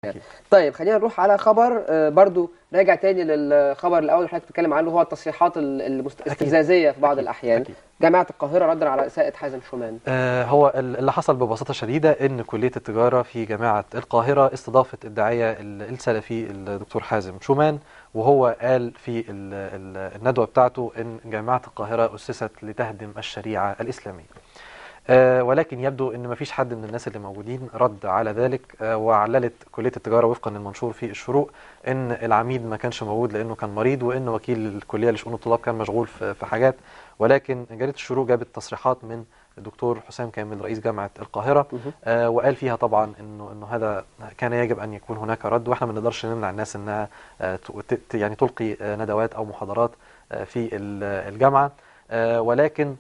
أكيد. طيب خلينا نروح على خبر آه، برضو راجع تاني للخبر الاول اللي حضرتك بتتكلم عنه هو التصريحات ال- المست- الاستفزازيه في بعض أكيد. الاحيان أكيد. جامعه القاهره ردا على اساءه حازم شومان آه، هو ال- اللي حصل ببساطة شديدة إن كلية التجارة في جامعة القاهرة استضافت الداعية ال- السلفي الدكتور حازم شومان وهو قال في ال- ال- الندوة بتاعته إن جامعة القاهرة أسست لتهدم الشريعة الإسلامية. آه، ولكن يبدو ان مفيش حد من الناس اللي موجودين رد على ذلك آه، وعللت كليه التجاره وفقا للمنشور في الشروق ان العميد ما كانش موجود لانه كان مريض وان وكيل الكليه لشؤون الطلاب كان مشغول في في حاجات ولكن جريده الشروق جابت تصريحات من الدكتور حسام كامل رئيس جامعه القاهره آه، وقال فيها طبعا انه انه هذا كان يجب ان يكون هناك رد واحنا ما نقدرش نمنع الناس انها آه، ت- ت- يعني تلقي آه، ندوات او محاضرات آه، في ال- الجامعه آه، ولكن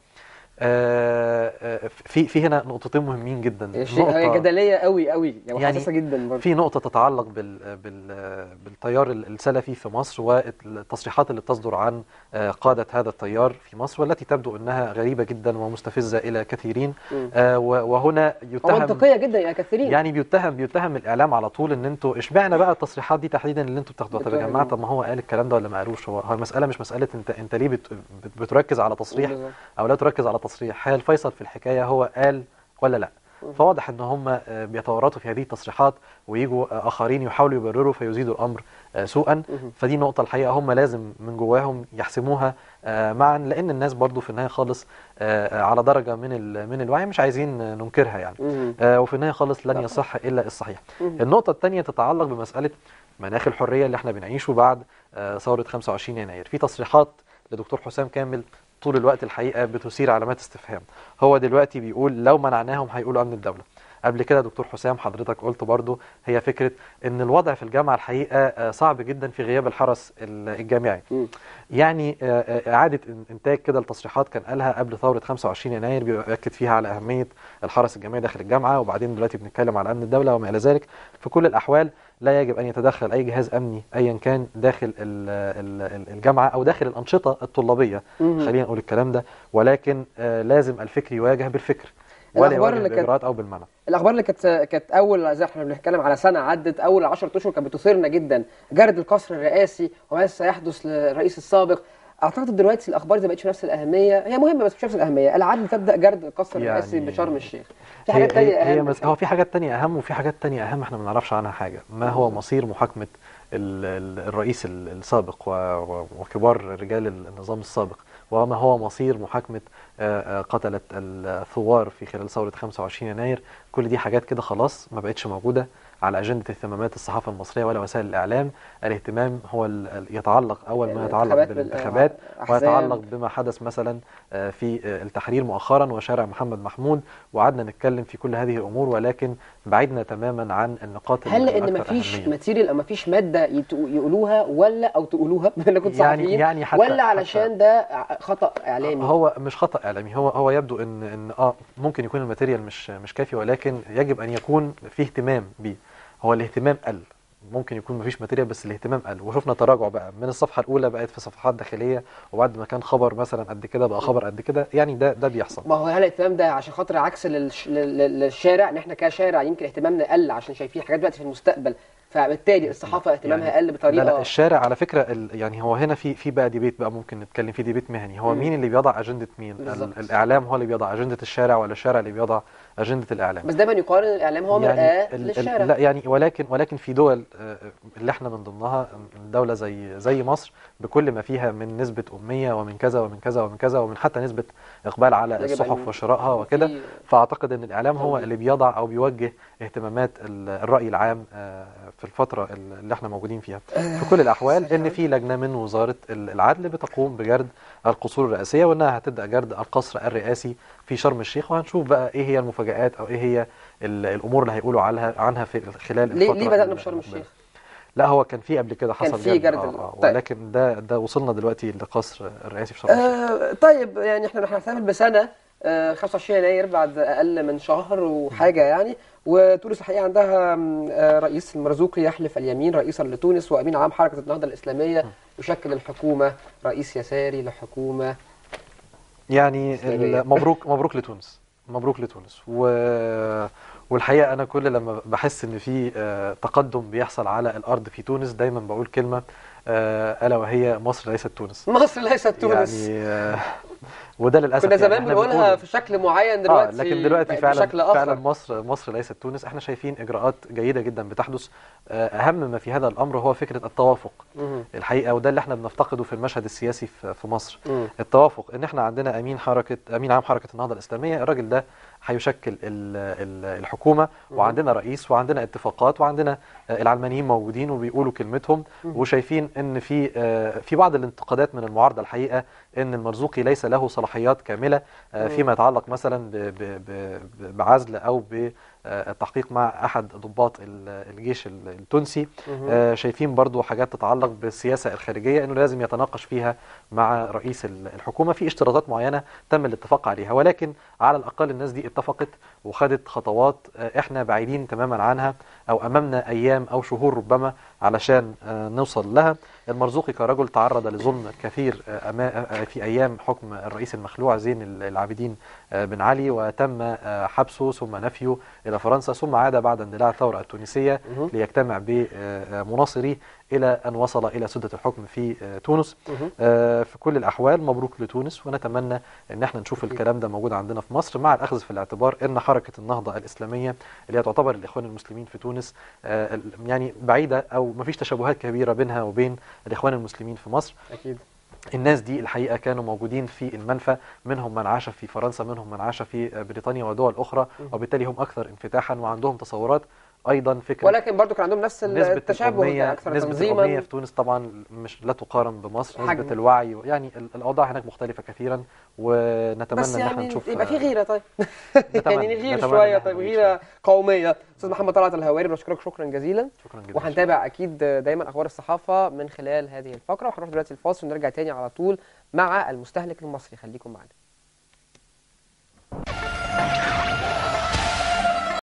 آه، آه، في في هنا نقطتين مهمين جدا شيء هي نقطة- جدليه قوي قوي يعني يعني حساسه جدا برضو في نقطة تتعلق بال بال بالتيار السلفي في مصر والتصريحات اللي تصدر عن آه، قادة هذا التيار في مصر والتي تبدو أنها غريبة جدا ومستفزة إلى كثيرين مم. آه، و- وهنا يتهم ومنطقيه جدا يا كثيرين يعني بيتهم بيتهم الاعلام على طول ان انتوا اشمعنى بقى التصريحات دي تحديدا اللي انتوا بتاخدوها طب يا بتوهم. جماعه طب ما هو قال الكلام ده ولا ما قالوش هو هو المساله مش مساله انت انت ليه بت بت- بتركز على تصريح بالظبط. او لا تركز على تصريح هي الفيصل في الحكايه هو قال ولا لا فواضح ان هم آه، بيتورطوا في هذه التصريحات ويجوا آه، اخرين يحاولوا يبرروا فيزيدوا الامر آه، سوءا مهم. فدي نقطه الحقيقه هم لازم من جواهم يحسموها آه، معا لان الناس برضو في النهايه خالص آه، على درجه من ال- من الوعي مش عايزين آه، ننكرها يعني مم. آه، وفي النهايه خالص لن لا. يصح الا الصحيح. مم. النقطه الثانيه تتعلق بمساله مناخ الحريه اللي احنا بنعيشه بعد آه، ثوره 25 يناير. في تصريحات لدكتور حسام كامل طول الوقت الحقيقه بتثير علامات استفهام. هو دلوقتي بيقول لو منعناهم هيقولوا امن الدوله. قبل كده دكتور حسام حضرتك قلت برضو هي فكره ان الوضع في الجامعه الحقيقه آه، صعب جدا في غياب الحرس ال- الجامعي. مم. يعني آه، آه، إعادة إن- إنتاج كده التصريحات كان قالها قبل ثورة 25 يناير بيؤكد فيها على أهمية الحرس الجامعي داخل الجامعة وبعدين دلوقتي بنتكلم على أمن الدولة وما إلى ذلك في كل الأحوال لا يجب أن يتدخل أي جهاز أمني أيا كان داخل ال- ال- ال- الجامعة أو داخل الأنشطة الطلابية مم. خلينا نقول الكلام ده ولكن آه، لازم الفكر يواجه بالفكر ولا الأخبار يواجه اللي كانت- بالإجراءات أو بالمنع الاخبار اللي كانت كانت اول زي احنا بنتكلم على سنه عدت اول 10 اشهر كانت بتثيرنا جدا جرد القصر الرئاسي وما سيحدث للرئيس السابق اعتقد دلوقتي الاخبار دي ما بقتش نفس الاهميه هي مهمه بس مش نفس الاهميه العدل تبدا جرد القصر يعني- الرئاسي بشرم الشيخ في هي حاجات تانية هي, هي اهم مس... هو في حاجات تانية أهم وفي حاجات تانية أهم احنا ما نعرفش عنها حاجة ما هو مصير محاكمة ال... ال- الرئيس ال- السابق و... و... وكبار رجال النظام السابق وما هو مصير محاكمة آه، آه، قتلة الثوار في خلال ثورة 25 يناير كل دي حاجات كده خلاص ما بقتش موجودة على أجندة اهتمامات الصحافة المصرية ولا وسائل الإعلام الاهتمام هو ال... ال- يتعلق أول ما يتعلق الانتخابات بالانتخابات بالأحزاب. ويتعلق بما حدث مثلا آه، في آه، التحرير مؤخرا وشارع محمد محمود وقعدنا نتكلم في كل هذه الامور ولكن بعدنا تماما عن النقاط هل لان الأكثر مفيش أهمية. ماتيريال او مفيش ماده يت- يقولوها ولا او تقولوها بما انكم يعني- صحفيين يعني حتى- ولا علشان ده خطا اعلامي هو مش خطا اعلامي هو هو يبدو ان ان اه ممكن يكون الماتيريال مش مش كافي ولكن يجب ان يكون في اهتمام بيه هو الاهتمام قل ممكن يكون مفيش ماتيريال بس الاهتمام قل وشفنا تراجع بقى من الصفحه الاولى بقت في صفحات داخليه وبعد ما كان خبر مثلا قد كده بقى خبر قد كده يعني ده ده بيحصل ما هو هل الاهتمام ده عشان خاطر عكس للش... لل- لل- للشارع ان احنا كشارع يمكن اهتمامنا قل عشان شايفين حاجات دلوقتي في المستقبل فبالتالي الصحافه اهتمامها يعني قل بطريقه لا لا الشارع على فكره ال- يعني هو هنا في في بقى ديبيت بقى ممكن نتكلم فيه ديبيت مهني هو مم. مين اللي بيضع اجنده مين بالظبط. ال- الاعلام هو اللي بيضع اجنده الشارع ولا الشارع اللي بيضع اجنده الاعلام بس دايما يقال ان الاعلام هو مرآة ال- ال- للشارع لا يعني ولكن ولكن في دول آه، اللي احنا من ضمنها دوله زي زي مصر بكل ما فيها من نسبه اميه ومن كذا ومن كذا ومن كذا ومن حتى نسبه اقبال على يجب الصحف أن- وشرائها وكده في- فاعتقد ان الاعلام هو توجيه. اللي بيضع او بيوجه اهتمامات ال- الراي العام آه، في الفتره اللي احنا موجودين فيها في كل الاحوال ان في لجنه من وزاره ال- العدل بتقوم بجرد القصور الرئاسيه وانها هتبدا جرد القصر الرئاسي في شرم الشيخ وهنشوف بقى ايه هي المفاجات او ايه هي ال- الامور اللي هيقولوا عنها عنها في خلال ليه الفتره ليه بدانا ال- بشرم المقبلة. الشيخ لا هو كان في قبل كده كان حصل في جرد آه ال- آه طيب. ولكن ده ده وصلنا دلوقتي لقصر الرئاسي في شرم الشيخ آه طيب يعني احنا هنحتفل بسنه آه 25 يناير بعد اقل من شهر وحاجه يعني وتونس الحقيقه عندها م، آه رئيس المرزوقي يحلف اليمين رئيسا لتونس وامين عام حركه النهضه الاسلاميه يشكل الحكومه رئيس يساري لحكومه يعني إسلامية. ال- مبروك مبروك لتونس مبروك لتونس و... والحقيقه انا كل لما بحس ان في آه، تقدم بيحصل على الارض في تونس دايما بقول كلمه آه، الا وهي مصر ليست تونس مصر ليست تونس يعني آه، وده للاسف كنا يعني زمان إحنا بنقولها بنقوله. في شكل معين دلوقتي آه لكن دلوقتي بقت فعلا بشكل آخر. فعلا مصر مصر ليست تونس احنا شايفين اجراءات جيده جدا بتحدث آه، اهم ما في هذا الامر هو فكره التوافق مهم. الحقيقه وده اللي احنا بنفتقده في المشهد السياسي في في مصر مم. التوافق ان احنا عندنا امين حركه امين عام حركه النهضه الاسلاميه الراجل ده هيشكل ال- ال- الحكومه مم. وعندنا رئيس وعندنا اتفاقات وعندنا آه، العلمانيين موجودين وبيقولوا كلمتهم مم. وشايفين ان في آه، في بعض الانتقادات من المعارضه الحقيقه ان المرزوقي ليس له صلاحيات كامله آه، مم. فيما يتعلق مثلا ب- ب- ب- ب- بعزل او بالتحقيق مع احد ضباط ال- الجيش ال- التونسي مهم. آه، شايفين برضو حاجات تتعلق بالسياسة الخارجية انه لازم يتناقش فيها مع رئيس ال- الحكومة في اشتراطات معينة تم الاتفاق عليها ولكن على الاقل الناس دي اتفقت وخدت خطوات آه، احنا بعيدين تماما عنها او امامنا ايام او شهور ربما علشان آه، نوصل لها المرزوقي كرجل تعرض لظلم كثير آه، أما- آه، في ايام حكم الرئيس المخلوع زين العابدين آه، بن علي وتم آه، حبسه ثم نفيه الى فرنسا ثم عاد بعد اندلاع الثوره التونسيه مهم. ليجتمع بمناصريه الى ان وصل الى سده الحكم في آه، تونس مهم. آه، في كل الاحوال مبروك لتونس ونتمنى ان احنا نشوف الكلام ده موجود عندنا في مصر مع الاخذ في الاعتبار ان حركه النهضه الاسلاميه اللي هي تعتبر الاخوان المسلمين في تونس آه، ال- يعني بعيده او ما فيش تشابهات كبيره بينها وبين الاخوان المسلمين في مصر اكيد الناس دي الحقيقه كانوا موجودين في المنفى منهم من عاش في فرنسا منهم من عاش في بريطانيا ودول اخرى مم. وبالتالي هم اكثر انفتاحا وعندهم تصورات ايضا فكره ولكن برضو كان عندهم نفس نسبة التشابه الأمية اكثر نسبة تنظيما الأمية في تونس طبعا مش لا تقارن بمصر حجم. نسبة الوعي يعني ال- الأوضاع هناك مختلفة كثيرا ونتمنى بس إن احنا يعني نشوف يبقى في غيرة طيب نتمنى- يعني نغير نتمنى شوية إن إحنا طيب نغير غيرة قومية استاذ محمد طلعت الهواري بشكرك شكرا جزيلا شكرا جدا وهنتابع اكيد دايما اخبار الصحافة من خلال هذه الفقرة وهنروح دلوقتي الفاصل ونرجع تاني على طول مع المستهلك المصري خليكم معنا